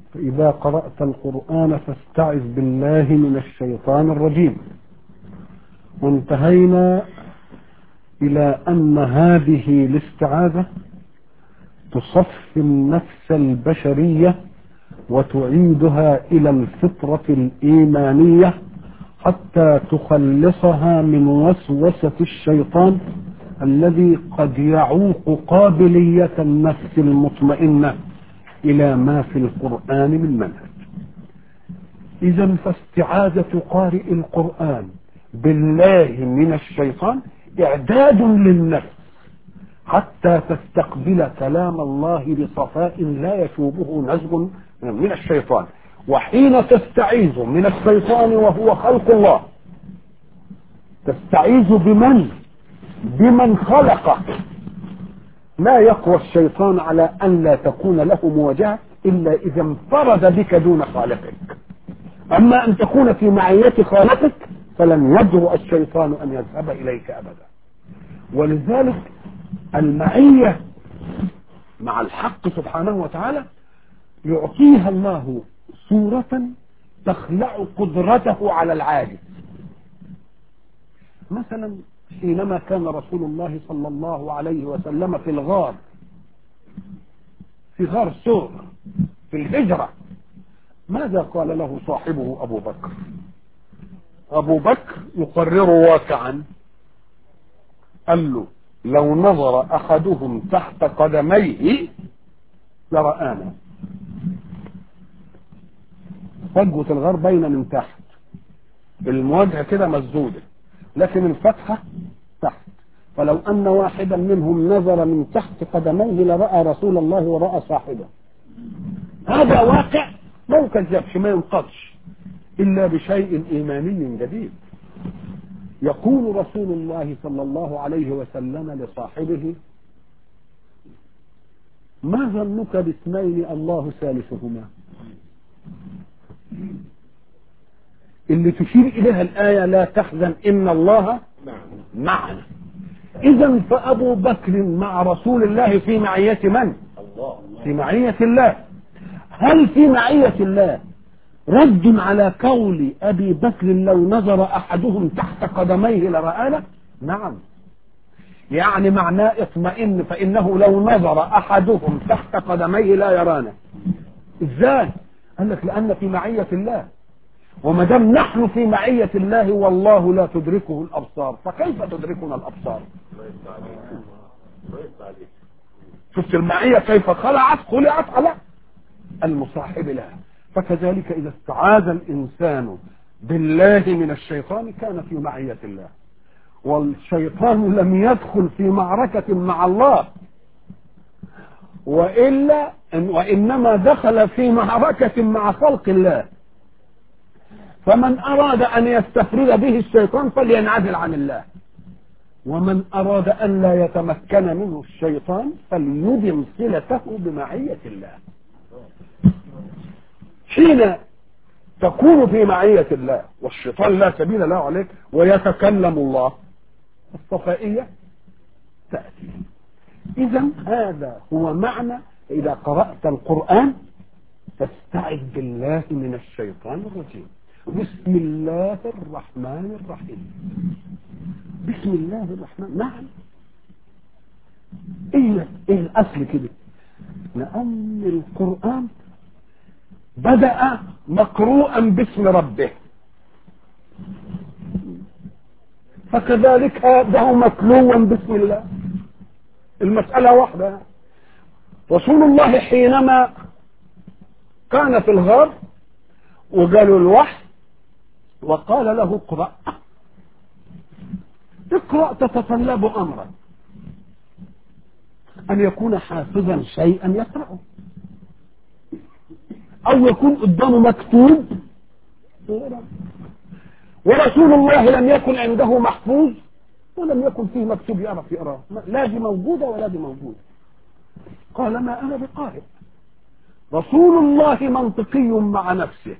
فإذا قرأت القرآن فاستعذ بالله من الشيطان الرجيم وانتهينا إلى أن هذه الاستعاذة تصفي النفس البشرية وتعيدها إلى الفطرة الإيمانية حتى تخلصها من وسوسة الشيطان الذي قد يعوق قابلية النفس المطمئنة إلى ما في القرآن من منهج إذا فاستعاذة قارئ القرآن بالله من الشيطان إعداد للنفس حتى تستقبل كلام الله بصفاء لا يشوبه نزغ من الشيطان وحين تستعيذ من الشيطان وهو خلق الله تستعيذ بمن بمن خلقك لا يقوى الشيطان على أن لا تكون له مواجهة إلا إذا انفرد بك دون خالقك أما أن تكون في معية خالقك فلن يجرؤ الشيطان أن يذهب إليك أبدا ولذلك المعية مع الحق سبحانه وتعالى يعطيها الله صورة تخلع قدرته على العاجز مثلا حينما كان رسول الله صلى الله عليه وسلم في الغار في غار سور في الهجرة ماذا قال له صاحبه أبو بكر أبو بكر يقرر واقعا قال له لو نظر أحدهم تحت قدميه لرآنا فجوة الغار باينة من تحت المواجهة كده مسدودة لكن الفتحة تحت فلو أن واحدا منهم نظر من تحت قدميه لرأى رسول الله ورأى صاحبه هذا واقع ما يكذبش ما ينقضش إلا بشيء إيماني جديد يقول رسول الله صلى الله عليه وسلم لصاحبه ما ظنك باثنين الله ثالثهما اللي تشير إليها الآية لا تحزن إن الله معنا إذا فأبو بكر مع رسول الله في معية من في معية الله هل في معية الله رد على قول أبي بكر لو نظر أحدهم تحت قدميه لرآنا نعم يعني معناه اطمئن فإنه لو نظر أحدهم تحت قدميه لا يرانا إزاي قال لك لأن في معية الله وما دام نحن في معية الله والله لا تدركه الأبصار فكيف تدركنا الأبصار شفت المعية كيف خلعت خلعت على المصاحب لها فكذلك إذا استعاذ الإنسان بالله من الشيطان كان في معية الله والشيطان لم يدخل في معركة مع الله وإلا وإنما دخل في معركة مع خلق الله فمن أراد أن يستفرد به الشيطان فلينعزل عن الله ومن أراد أن لا يتمكن منه الشيطان فليدم صلته بمعية الله حين تكون في معية الله والشيطان لا سبيل له عليك ويتكلم الله الصفائية تأتي إذا هذا هو معنى إذا قرأت القرآن فاستعذ بالله من الشيطان الرجيم بسم الله الرحمن الرحيم بسم الله الرحمن نعم ايه ايه الاصل كده لان القران بدا مقروءا باسم ربه فكذلك هذا متلوا باسم الله المسألة واحدة رسول الله حينما كان في الغار وقالوا الوحي وقال له اقرأ اقرأ تتطلب أمرا أن يكون حافظا شيئا يقرأه أو يكون قدامه مكتوب ورسول الله لم يكن عنده محفوظ ولم يكن فيه مكتوب يعرف يقراه لا دي موجودة ولا دي موجودة قال ما أنا بقارئ رسول الله منطقي مع نفسه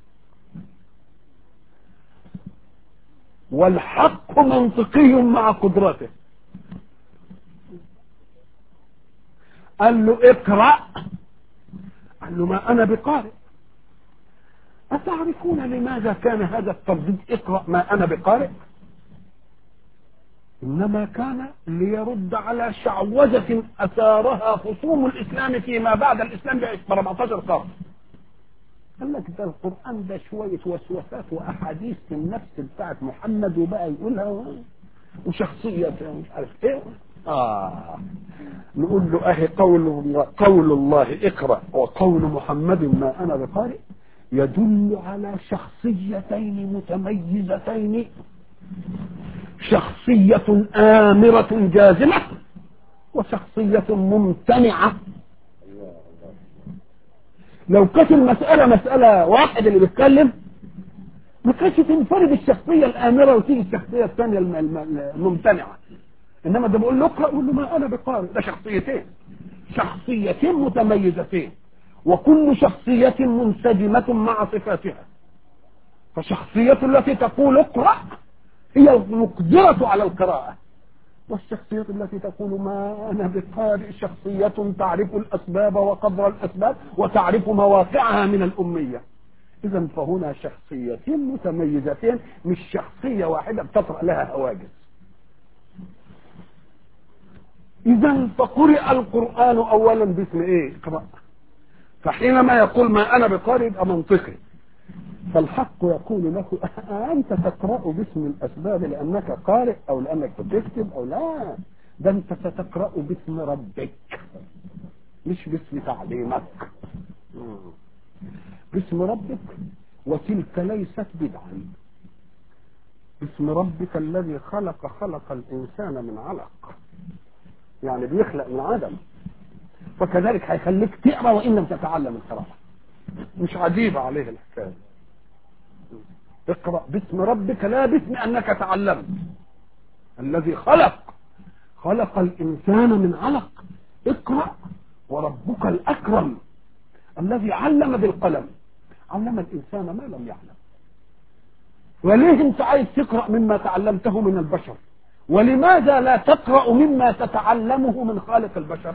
والحق منطقي مع قدرته قال له اقرأ قال له ما انا بقارئ أتعرفون لماذا كان هذا الترديد اقرأ ما أنا بقارئ إنما كان ليرد على شعوذة أثارها خصوم الإسلام فيما بعد الإسلام ب 14 قرن قال لك ده القرآن ده شوية وسوسات وأحاديث في النفس بتاعت محمد وبقى يقولها وشخصية مش عارف إيه آه نقول له أهي قول قول الله اقرأ وقول محمد ما أنا بقارئ يدل على شخصيتين متميزتين شخصية آمرة جازمة وشخصية ممتنعة لو كانت المسألة مسألة واحد اللي بيتكلم ما كانش تنفرد الشخصية الآمرة وتيجي الشخصية الثانية الممتنعة إنما ده بقول له اقرأ يقول له ما أنا بقارئ ده شخصيتين شخصيتين متميزتين وكل شخصية منسجمة مع صفاتها فالشخصية التي تقول اقرأ هي المقدرة على القراءة والشخصية التي تقول ما أنا بقارئ شخصية تعرف الأسباب وقدر الأسباب وتعرف مواقعها من الأمية إذا فهنا شخصيتين متميزتين مش شخصية واحدة بتطرأ لها هواجس إذا فقرئ القرآن أولا باسم إيه؟ اقرأ فحينما يقول ما أنا بقارئ يبقى منطقي فالحق يقول له أنت تقرأ باسم الأسباب لأنك قارئ أو لأنك بتكتب أو لا ده أنت ستقرأ باسم ربك مش باسم تعليمك باسم ربك وتلك ليست بدعا باسم ربك الذي خلق خلق الإنسان من علق يعني بيخلق من عدم فكذلك هيخليك تقرا وان لم تتعلم القراءه مش عجيبه عليه الحكايه اقرا باسم ربك لا باسم انك تعلمت الذي خلق خلق الانسان من علق اقرا وربك الاكرم الذي علم بالقلم علم الانسان ما لم يعلم وليه انت عايز تقرا مما تعلمته من البشر ولماذا لا تقرا مما تتعلمه من خالق البشر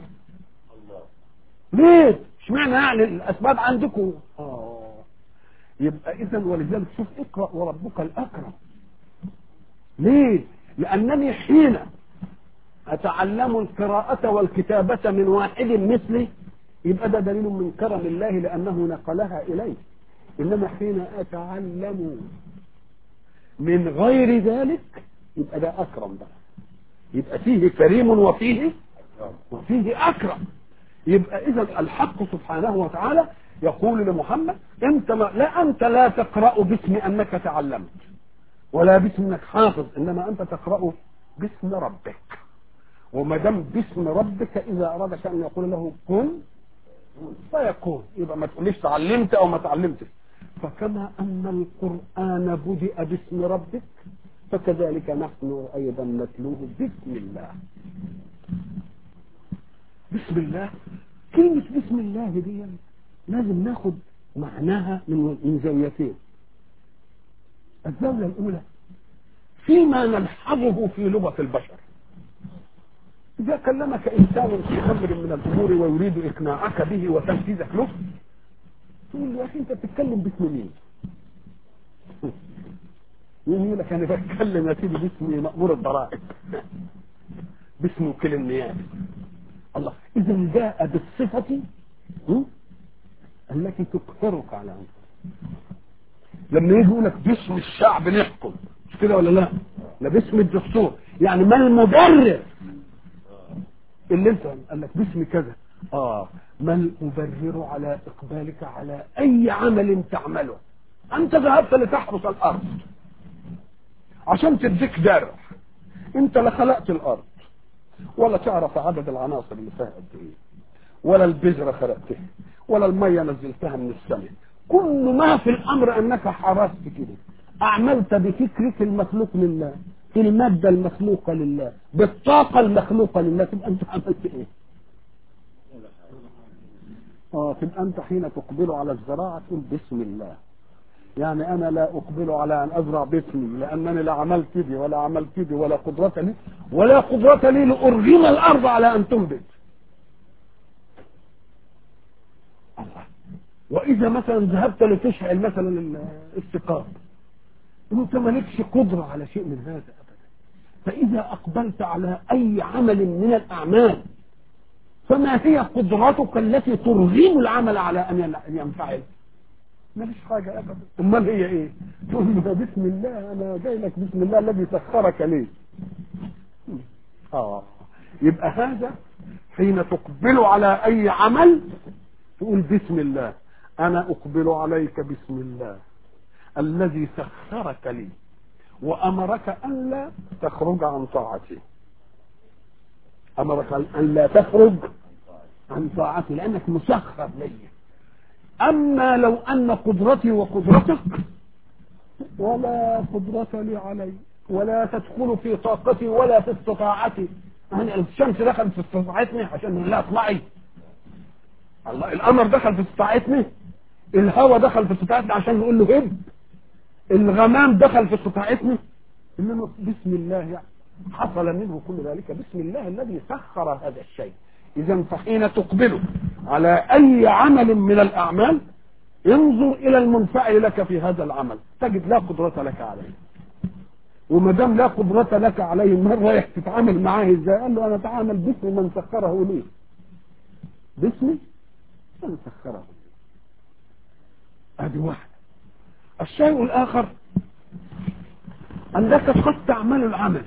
ليه اشمعنى يعني الاسباب عندكم اه يبقى اذا ولذلك شوف اقرا وربك الاكرم ليه لانني حين اتعلم القراءه والكتابه من واحد مثلي يبقى ده دليل من كرم الله لانه نقلها الي انما حين اتعلم من غير ذلك يبقى ده اكرم بقى يبقى فيه كريم وفيه وفيه اكرم يبقى اذا الحق سبحانه وتعالى يقول لمحمد انت ما لا انت لا تقرا باسم انك تعلمت ولا باسم انك حافظ انما انت تقرا باسم ربك وما دام باسم ربك اذا اراد شيئا يقول له كن فيكون يبقى ما تقوليش تعلمت او ما تعلمتش فكما ان القران بدأ باسم ربك فكذلك نحن ايضا نتلوه باسم الله بسم الله كلمة بسم الله دي لازم ناخد معناها من من زاويتين الزاوية الأولى فيما نلحظه في لغة البشر إذا كلمك إنسان في أمر من الأمور ويريد إقناعك به وتنفيذك له تقول له يا أخي أنت بتتكلم باسم مين؟ يقول لك أنا بتكلم يا سيدي باسم مأمور الضرائب باسم وكيل النيابة الله إذا جاء بالصفة التي تقهرك على أنفسك لما يجي يقول لك باسم الشعب نحكم مش كده ولا لا؟ لا باسم الدستور يعني ما المبرر اللي انت قال لك باسم كذا اه ما المبرر على اقبالك على اي عمل تعمله انت ذهبت لتحرس الارض عشان تديك درع انت لا خلقت الارض ولا تعرف عدد العناصر اللي فيها قد ايه ولا البذره خلقتها ولا الميه نزلتها من السماء كل ما في الامر انك حرست كده اعملت بفكرك المخلوق لله في الماده المخلوقه لله بالطاقه المخلوقه لله تبقى انت عملت ايه؟ اه تبقى انت حين تقبل على الزراعه تقول بسم الله يعني انا لا اقبل على ان ازرع باسمي لانني لا عملت دي ولا عملت دي ولا قدرة لي ولا قدرة لي لارغم الارض على ان تنبت الله واذا مثلا ذهبت لتشعل مثلا الثقاب انت مالكش قدرة على شيء من هذا ابدا فاذا اقبلت على اي عمل من الاعمال فما هي قدرتك التي ترغم العمل على ان ينفعل ماليش حاجة ابدا امال هي ايه تقول له بسم الله انا جاي لك بسم الله الذي سخرك لي اه يبقى هذا حين تقبل على اي عمل تقول بسم الله انا اقبل عليك بسم الله الذي سخرك لي وامرك الا تخرج عن طاعتي امرك ان لا تخرج عن طاعتي لانك مسخر لي اما لو ان قدرتي وقدرتك ولا قدرة لي علي ولا تدخل في طاقتي ولا في استطاعتي يعني الشمس دخلت في استطاعتني عشان لا اطلعي الله القمر دخل في استطاعتني الهواء دخل في استطاعتني عشان نقول له هب الغمام دخل في استطاعتني انما بسم الله يعني حصل منه كل ذلك بسم الله الذي سخر هذا الشيء اذا فحين تقبل على اي عمل من الاعمال انظر الى المنفعل لك في هذا العمل تجد لا قدرة لك عليه وما دام لا قدرة لك عليه من رايح تتعامل معاه ازاي قال له انا اتعامل باسم من سخره لي باسم من سخره لي ادي واحد الشيء الاخر انك قد تعمل العمل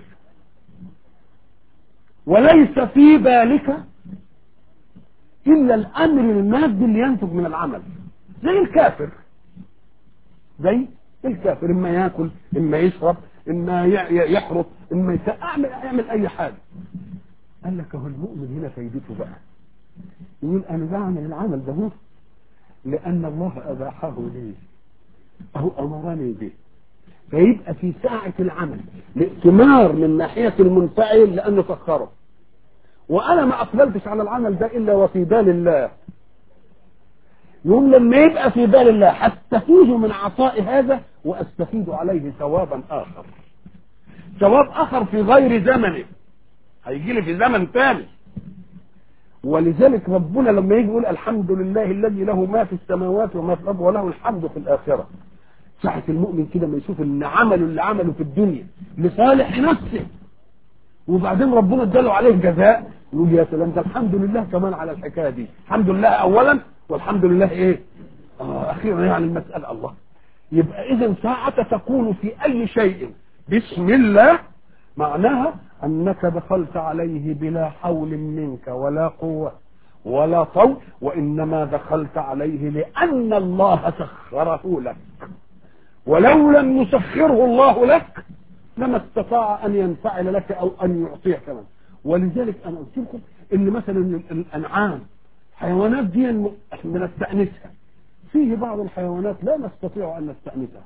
وليس في بالك الا الامر المادي اللي ينتج من العمل زي الكافر زي الكافر اما ياكل اما يشرب اما يحرط اما اعمل اعمل اي حاجه قال لك هو المؤمن هنا فايدته بقى يقول انا بعمل العمل ده هو لان الله اباحه لي اهو امرني به فيبقى في ساعة العمل الائتمار من ناحية المنفعل لأنه سخره وأنا ما أقبلتش على العمل ده إلا وفي بال الله يوم لما يبقى في بال الله هستفيد من عطاء هذا وأستفيد عليه ثوابا آخر ثواب آخر في غير زمنه هيجي لي في زمن ثاني ولذلك ربنا لما يجي يقول الحمد لله الذي له ما في السماوات وما في الأرض وله الحمد في الآخرة ساعة المؤمن كده ما يشوف ان عمله اللي عمله في الدنيا لصالح نفسه وبعدين ربنا اداله عليه جزاء يقول يا سلام ده الحمد لله كمان على الحكايه دي الحمد لله اولا والحمد لله ايه آه اخيرا يعني المساله الله يبقى اذا ساعة تقول في اي شيء بسم الله معناها انك دخلت عليه بلا حول منك ولا قوه ولا طول وانما دخلت عليه لان الله سخره لك ولو لم يسخره الله لك لما استطاع ان ينفعل لك او ان يعطيك كمان ولذلك انا قلت لكم ان مثلا الانعام حيوانات دي بنستأنسها فيه بعض الحيوانات لا نستطيع ان نستأنسها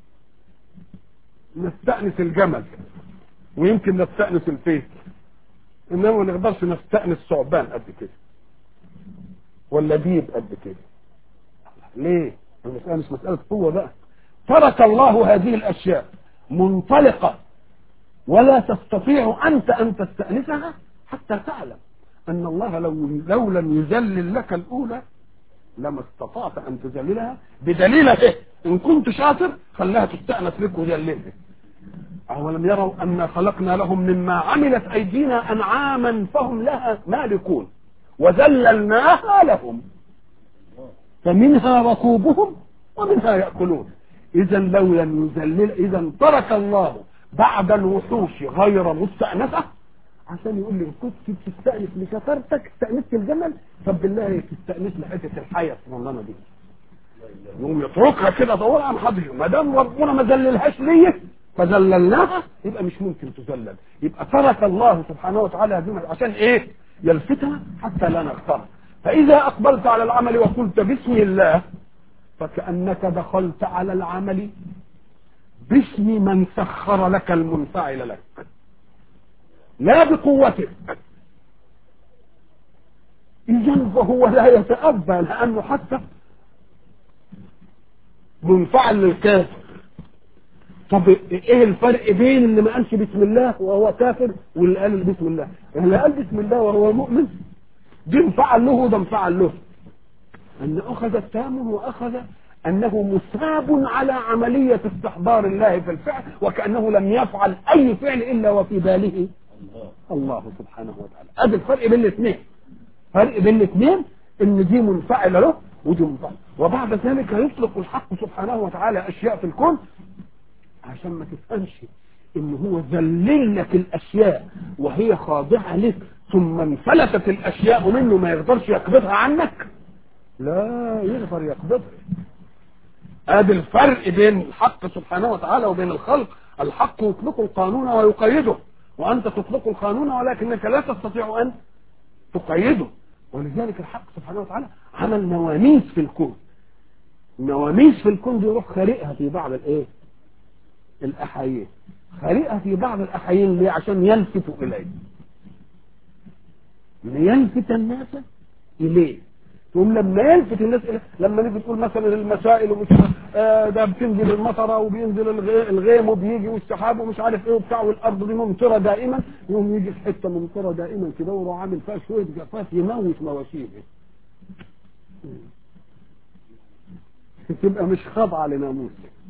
نستأنس الجمل ويمكن نستأنس الفيل انما ما نقدرش نستأنس ثعبان قد كده ولا ديب قد كده ليه؟ المسألة مش مسألة قوة بقى ترك الله هذه الأشياء منطلقة ولا تستطيع أنت أن تستأنسها حتى تعلم أن الله لو, لو لم يذلل لك الأولى لما استطعت أن تذللها بدليل إن كنت شاطر خلاها تستأنس لك وذللها أولم يروا أن خلقنا لهم مما عملت أيدينا أنعاما فهم لها مالكون وذللناها لهم فمنها ركوبهم ومنها يأكلون اذا لو لم يذلل اذا ترك الله بعد الوحوش غير مستأنسة عشان يقول لي كنت بتستأنس لشطارتك استأنست الجمل طب بالله تستأنس لحتة الحية الصغننة دي يقوم يتركها كده دور عن حضره ما دام ربنا ما ذللهاش ليا فذللناها يبقى مش ممكن تذلل يبقى ترك الله سبحانه وتعالى هذه عشان ايه يلفتها حتى لا نغتر فاذا اقبلت على العمل وقلت بسم الله فكأنك دخلت على العمل باسم من سخر لك المنفعل لك لا بقوتك إذن فهو لا يتأبى لأنه حتى منفعل للكافر طب ايه الفرق بين اللي ما قالش بسم الله وهو كافر واللي قال بسم الله اللي قال بسم الله وهو مؤمن دي انفعل له وده انفعل له أن أخذ التام وأخذ أنه مثاب على عملية استحضار الله في الفعل وكأنه لم يفعل أي فعل إلا وفي باله الله سبحانه وتعالى هذا الفرق بين الاثنين فرق بين الاثنين ان دي منفعله له ودي منفعله وبعد ذلك يطلق الحق سبحانه وتعالى اشياء في الكون عشان ما تفهمش ان هو ذلل لك الاشياء وهي خاضعه لك ثم انفلتت الاشياء منه ما يقدرش يقبضها عنك لا يقدر يقبضها ادي الفرق بين الحق سبحانه وتعالى وبين الخلق الحق يطلق القانون ويقيده وانت تطلق القانون ولكنك لا تستطيع ان تقيده ولذلك الحق سبحانه وتعالى عمل نواميس في الكون نواميس في الكون دي يروح خالقها في بعض الايه الاحايين خالقها في بعض الاحايين ليه عشان يلفتوا اليه ليلفت الناس اليه ثم لما يلفت الناس إليه لما نيجي تقول مثلا المسائل ومش آه ده بتنزل المطره وبينزل الغي- الغيم وبيجي والسحاب ومش عارف ايه وبتاع والارض دي ممطره دائما يوم يجي في حته ممطره دائما كده ويروح عامل فيها شويه جفاف يموت مواشيه تبقى مش خاضعه لناموس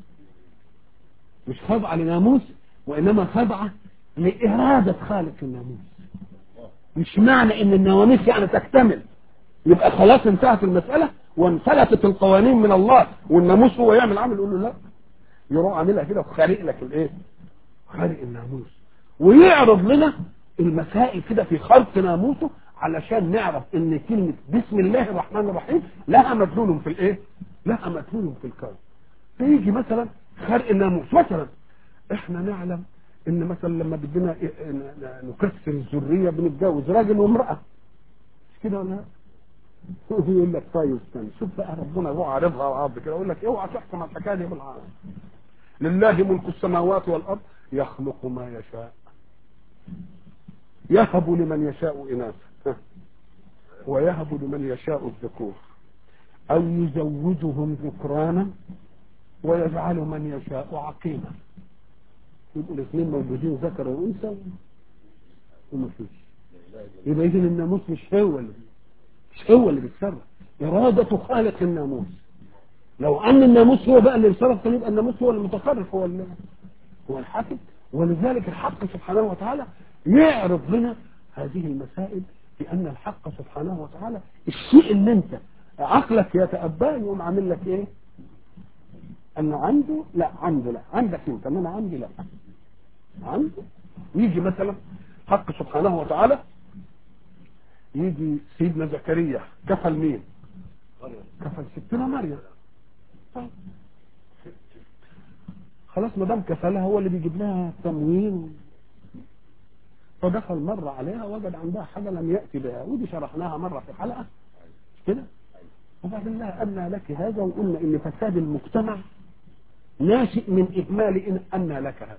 مش خاضعه لناموس وانما خاضعه لاراده خالق الناموس مش معنى ان النواميس يعني تكتمل يبقى خلاص انتهت المسألة وانفلتت القوانين من الله والناموس هو يعمل عمل يقول له لا يروح عاملها كده وخارق لك الايه خارق الناموس ويعرض لنا المسائل كده في خرق ناموسه علشان نعرف ان كلمة بسم الله الرحمن الرحيم لها مدلول في الايه لها مدلول في الكون فيجي مثلا خرق الناموس مثلا احنا نعلم ان مثلا لما بدنا إيه- ن- نكسر الذريه بنتجوز راجل وامراه مش كده ولا لا؟ يقول لك طيب استنى شوف بقى ربنا هو عارضها وعرض كده يقول لك اوعى تحكم على الحكايه دي بالعرض لله ملك السماوات والارض يخلق ما يشاء يهب لمن يشاء اناثا ويهب لمن يشاء الذكور او يزوجهم ذكرانا ويجعل من يشاء عقيما يبقوا الاثنين موجودين ذكر وانثى وما فيش يبقى اذا الناموس مش هو اللي مش هو اللي بيتصرف إرادة خالق الناموس لو أن الناموس هو بقى اللي بيتصرف كان يبقى الناموس هو المتصرف هو اللي هو الحاكم ولذلك الحق سبحانه وتعالى يعرض لنا هذه المسائل بأن الحق سبحانه وتعالى الشيء اللي أنت عقلك يتأباه يقوم عامل لك إيه؟ أنه عنده لا عنده لا عندك أنت إنما عندي لا عنده يجي مثلا حق سبحانه وتعالى يجي سيدنا زكريا كفل مين كفل ستنا مريم طيب. خلاص ما دام كفلها هو اللي بيجيب لها تموين فدخل مرة عليها وجد عندها حاجة لم يأتي بها ودي شرحناها مرة في حلقة مش كده وبعدين لها أن لك هذا وقلنا إن فساد المجتمع ناشئ من إهمال إن أن لك هذا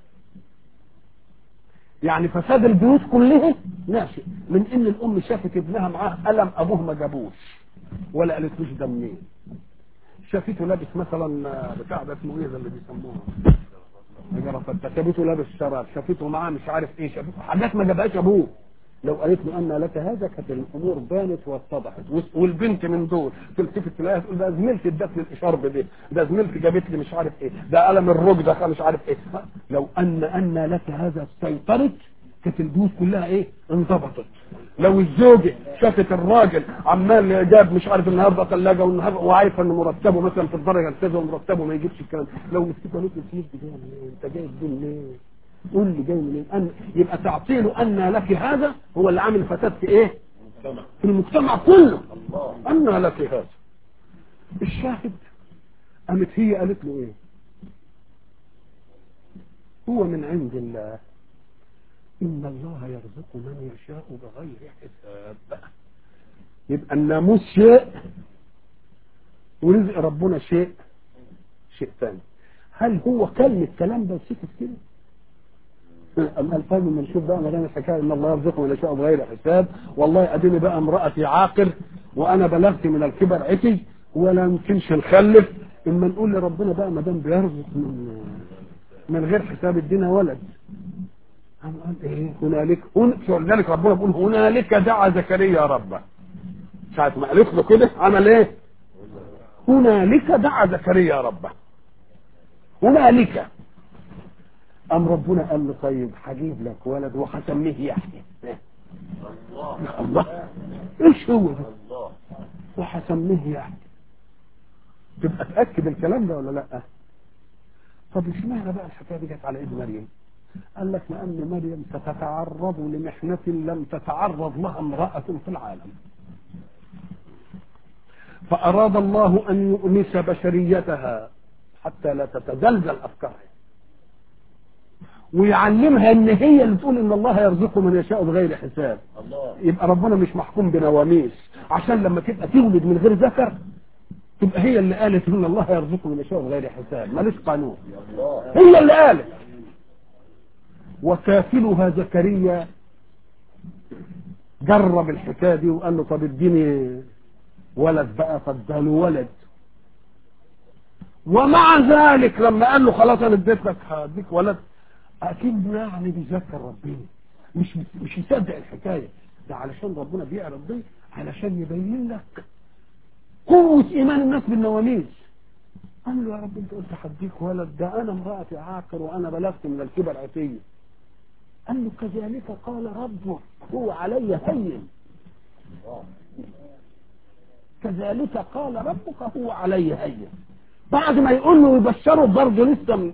يعني فساد البيوت كلها ناشئ من ان الام شافت ابنها معاه قلم ابوه ما جابوش ولا قالتلوش ده منين شافته لابس مثلا بتاع ده اسمه ايه ده اللي بيسموها جرافته شافته لابس شراب شافته معاه مش عارف ايه شافته حاجات ما جابهاش ابوه لو قالت له ان لك هذا كانت الامور بانت واتضحت والبنت من دول تلتفت تلاقيها تقول ده زميلتي ادت لي الاشارب دي ده زميلتي جابت لي مش عارف ايه ده قلم الرج ده مش عارف ايه لو ان ان لك هذا سيطرت كانت البيوت كلها ايه انضبطت لو الزوجة شافت الراجل عمال جاب مش عارف النهارده ثلاجه والنهارده وعارفه ان مرتبه مثلا في الدرجه الكذا ومرتبه ما يجيبش الكلام لو مسكت قالت له الفلوس دي جايه منين؟ انت جايب دول ليه؟ قول لي جاي منين؟ أن يبقى تعطيله ان لك هذا هو اللي عامل فساد في ايه؟ في المجتمع كله ان لك هذا الشاهد قامت هي قالت له ايه؟ هو من عند الله إن الله يرزق من يشاء بغير حساب يبقى الناموس شيء ورزق ربنا شيء شيء ثاني هل هو كلمة الكلام ده وسكت كده؟ أما الفهم من نشوف بقى ما دام الحكايه ان الله يرزق من يشاء بغير حساب والله اديني بقى امرأتي عاقر وانا بلغت من الكبر عتي ولا يمكنش نخلف اما نقول لربنا بقى ما دام بيرزق من من غير حساب ادينا ولد قام قال ايه هنالك هن... ذلك ربنا بيقول هنالك دعا زكريا ربه ساعة ما قالت له كده عمل ايه؟ هنالك دعا زكريا ربه هنالك أم ربنا قال له طيب هجيب لك ولد وهسميه يحيى الله ايش هو ده وهسميه يحيى تبقى تأكد الكلام ده ولا لا طب اشمعنى بقى الحكايه دي جت على ايد مريم قال لك لان مريم ستتعرض لمحنه لم تتعرض لها امراه في العالم فاراد الله ان يؤنس بشريتها حتى لا تتزلزل افكارها ويعلمها ان هي اللي تقول ان الله يرزق من يشاء بغير حساب يبقى ربنا مش محكوم بنواميس عشان لما تبقى تولد من غير ذكر تبقى هي اللي قالت ان الله يرزق من يشاء بغير حساب مالوش قانون هي اللي قالت وكافلها زكريا جرب الحكايه دي وقال له طب اديني ولد بقى فاداله ولد ومع ذلك لما قال له خلاص انا اديت لك هديك ولد اكيد يعني بيذكر ربنا مش مش يصدق الحكايه ده علشان ربنا بيعرض دي علشان يبين لك قوة إيمان الناس بالنواميس قال له يا رب أنت قلت هديك ولد ده أنا امرأتي عاقر وأنا بلغت من الكبر عتية قال له كذلك قال ربك هو علي هين كذلك قال ربك هو علي هين بعد ما يقول له ويبشره برضه لسه من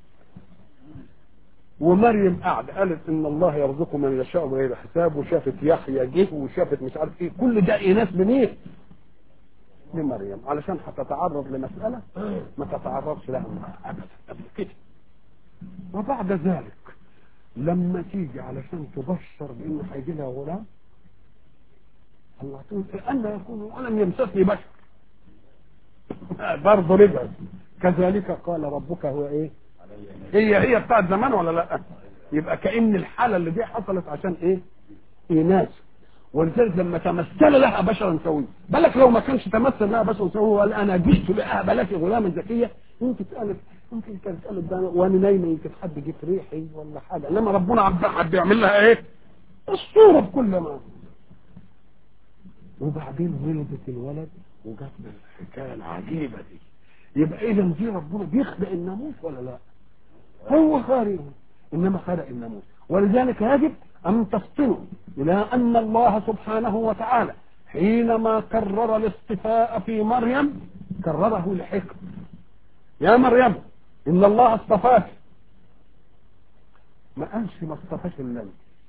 ومريم قاعد قالت ان الله يرزق من يشاء بغير حساب وشافت يحيى جه وشافت مش عارف ايه كل ده ايناس من ايه؟ لمريم علشان هتتعرض لمسألة ما تتعرضش لها أبدا قبل كده وبعد ذلك لما تيجي علشان تبشر بأنه هيجي لها غلام الله تقول أن يكون ولم يمسسني بشر برضه رجع كذلك قال ربك هو ايه هي هي بتاعت زمان ولا لا يبقى كأن الحالة اللي دي حصلت عشان ايه إيناس ولذلك لما تمثل لها بشرا سويا بالك لو ما كانش تمثل لها بشرا سويا وقال انا جئت لاهب لك غلاما زكيا يمكن قالت يمكن كانت قالت ده وانا نايمه يمكن حد جه في ريحي ولا حاجه انما ربنا عبد بيعمل لها ايه؟ الصوره بكل ما وبعدين ولدت الولد وجت الحكايه العجيبه دي يبقى اذا دي ربنا بيخلق الناموس ولا لا؟ هو خارج انما خلق الناموس ولذلك يجب أن تفطنوا إلى أن الله سبحانه وتعالى حينما كرر الاصطفاء في مريم كرره لحكم يا مريم إن الله اصطفاك ما قالش ما اصطفاش إلا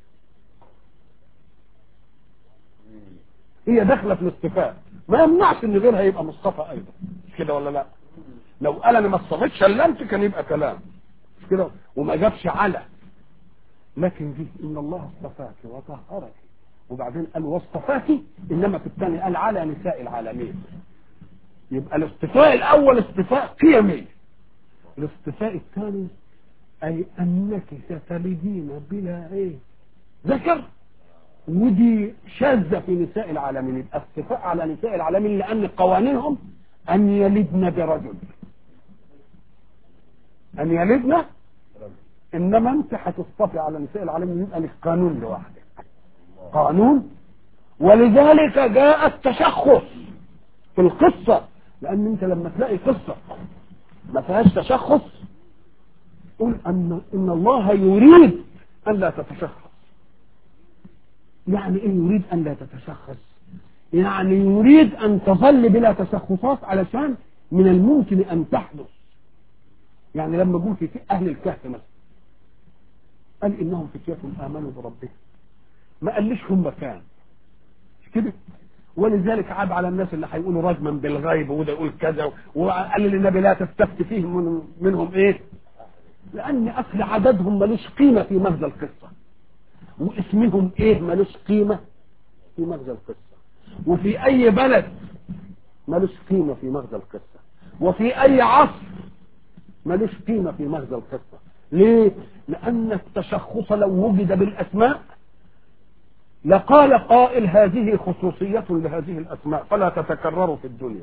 هي داخله في الاصطفاء ما يمنعش ان غيرها يبقى مصطفى ايضا مش كده ولا لا لو قال انا ما اصطفيتش الا انت كان يبقى كلام مش كده وما جابش على لكن دي ان الله اصطفاك وطهرك وبعدين قال واصطفاك انما في الثاني قال على نساء العالمين يبقى الاصطفاء الاول اصطفاء قيمي الاصطفاء الثاني اي انك ستلدين بلا ايه ذكر ودي شاذة في نساء العالمين يبقى اصطفاء على نساء العالمين لان قوانينهم ان يلدن برجل ان يلدن انما انت هتصطفي على نساء العالمين يبقى لك قانون لوحدك قانون ولذلك جاء التشخص في القصة لان انت لما تلاقي قصة ما فيهاش تشخص قل ان ان الله يريد ان لا تتشخص يعني ايه يريد ان لا تتشخص يعني يريد ان تظل بلا تشخصات علشان من الممكن ان تحدث يعني لما قلت في اهل الكهف مثلا قال انهم فتية امنوا بربهم ما قاليش هم كان مش كده ولذلك عاب على الناس اللي هيقولوا رجما بالغيب وده يقول كذا وقال للنبي لا تستفتي فيهم من منهم ايه لان اصل عددهم ملوش قيمه في مغزى القصه واسمهم ايه ملوش قيمه في مغزى القصه وفي اي بلد ملوش قيمه في مغزى القصه وفي اي عصر ملوش قيمه في مغزى القصه ليه لان التشخص لو وجد بالاسماء لقال قائل هذه خصوصية لهذه الأسماء فلا تتكرر في الدنيا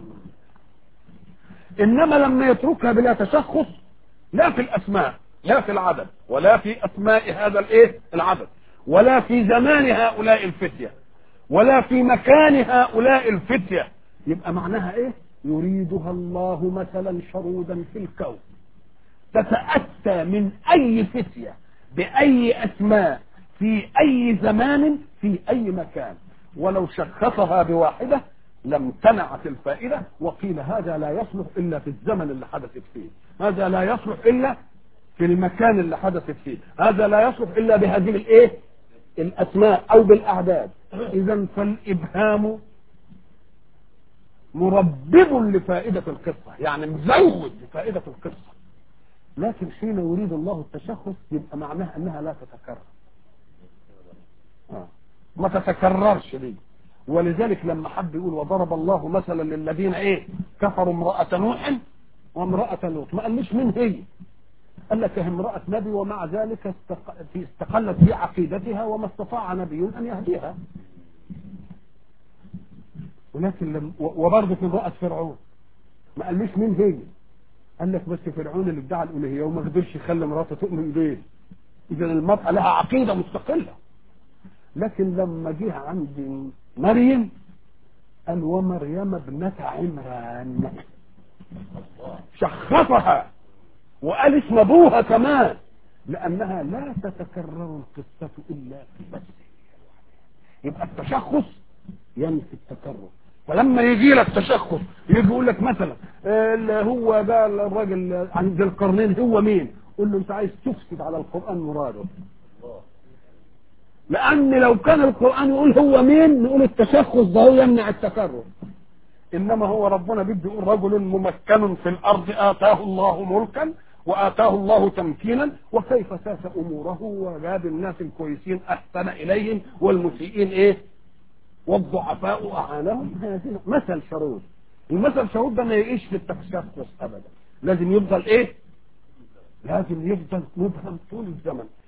إنما لما يتركها بلا تشخص لا في الأسماء لا في العدد ولا في أسماء هذا الإيه العدد ولا في زمان هؤلاء الفتية ولا في مكان هؤلاء الفتية يبقى معناها إيه يريدها الله مثلا شرودا في الكون تتأتى من أي فتية بأي أسماء في أي زمان في أي مكان ولو شخصها بواحدة لم تنعت الفائدة وقيل هذا لا يصلح إلا في الزمن اللي حدثت فيه هذا لا يصلح إلا في المكان اللي حدثت فيه هذا لا يصلح إلا بهذه الإيه الأسماء أو بالأعداد إذا فالإبهام مربب لفائدة القصة يعني مزود لفائدة القصة لكن حين يريد الله التشخص يبقى معناها أنها لا تتكرر آه. ما تتكررش دي ولذلك لما حب يقول وضرب الله مثلا للذين ايه كفروا امرأة نوح وامرأة لوط ما قالش مين هي قال لك هي امرأة نبي ومع ذلك استق... في استقلت في عقيدتها وما استطاع نبي أن يهديها ولكن لم وبرضه في امرأة فرعون ما قاليش مين هي قال لك بس فرعون اللي ادعى الألوهية وما قدرش يخلي مراته تؤمن بيه إذا المرأة لها عقيدة مستقلة لكن لما جه عند مريم قال ومريم ابنة عمران شخصها وقال اسم ابوها كمان لانها لا تتكرر القصة الا في بس يبقى التشخص ينفي التكرر فلما يجي لك تشخص يجي يقول لك مثلا هو ده الراجل عند القرنين هو مين قول له انت عايز تفسد على القران مراده لان لو كان القران يقول هو مين نقول التشخص ده هو يمنع التكرر انما هو ربنا بده يقول رجل ممكن في الارض اتاه الله ملكا واتاه الله تمكينا وكيف ساس اموره وجاب الناس الكويسين احسن اليهم والمسيئين ايه والضعفاء اعانهم هذه مثل شرود المثل شرود ده ما يعيش في التشخص ابدا لازم يفضل ايه لازم يفضل مبهم طول الزمن